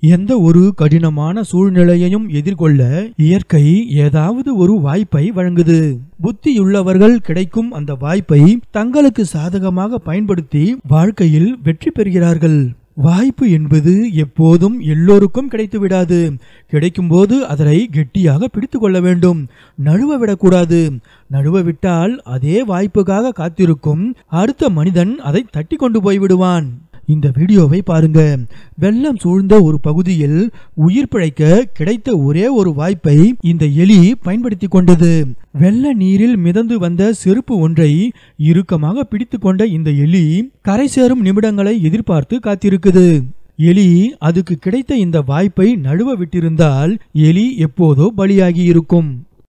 எந்த ஒரு கடினமான சூழ்நிலையையும் எதிர்கொள்ள இயற்கை ஏதாவது ஒரு வாய்ப்பை வழங்குது புத்தியுள்ளவர்கள் கிடைக்கும் அந்த வாய்ப்பை தங்களுக்கு சாதகமாக பயன்படுத்தி வாழ்க்கையில் வெற்றி பெறுகிறார்கள் வாய்ப்பு என்பது எப்போதும் எல்லோருக்கும் கிடைத்து விடாது கிடைக்கும்போது அதனை கெட்டியாக பிடித்து கொள்ள வேண்டும் நழுவ விடக்கூடாது நழுவ விட்டால் அதே வாய்ப்புக்காக காத்திருக்கும் அடுத்த மனிதன் அதை தட்டி கொண்டு போய் விடுவான் இந்த வீடியோவை பாருங்க வெள்ளம் சூழ்ந்த ஒரு பகுதியில் உயிர் பிழைக்க கிடைத்த ஒரே ஒரு வாய்ப்பை இந்த எலி பயன்படுத்தி கொண்டது வெள்ள நீரில் மிதந்து வந்த செருப்பு ஒன்றை இறுக்கமாக பிடித்து கொண்ட இந்த எலி கரை சேரும் நிமிடங்களை எதிர்பார்த்து காத்திருக்குது எலி அதுக்கு கிடைத்த இந்த வாய்ப்பை நழுவ விட்டிருந்தால் எலி எப்போதோ பலியாகி இருக்கும்